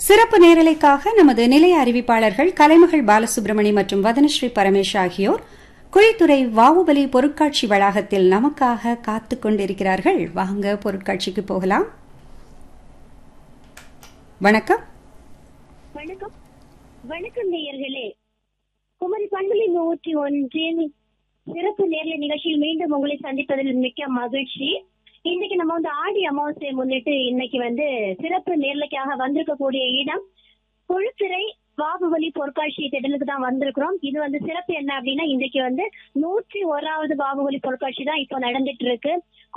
சிறப்பு நேரலைக்காக நமது நிலைய அறிவிப்பாளர்கள் கலைமகள் பாலசுப்ரமணி மற்றும் வதனஸ்ரீ பரமேஷ் ஆகியோர் குழித்துறை வாவுபலி பொருட்காட்சி வளாகத்தில் நமக்காக காத்துக் கொண்டிருக்கிறார்கள் வாங்க பொருட்காட்சிக்கு போகலாம் வணக்கம் வணக்கம் வணக்கம் நேயர்களே குமரி பண்புலி நூற்றி ஒன்றின் சிறப்பு நேர்ல நிகழ்ச்சியில் மீண்டும் உங்களை சந்திப்பதில் மிக்க மகிழ்ச்சி இன்னைக்கு நம்ம வந்து ஆடி அமாவாசையை முன்னிட்டு இன்னைக்கு வந்து சிறப்பு நேர்லைக்காக வந்திருக்கக்கூடிய இடம் கொழுத்துறை வாபுபலி பொருட்காட்சி திடலுக்கு தான் வந்திருக்கிறோம் இது வந்து சிறப்பு என்ன அப்படின்னா இன்னைக்கு வந்து நூற்றி ஓராவது பாகுபலி பொருட்காட்சி தான் இப்போ நடந்துட்டு இருக்கு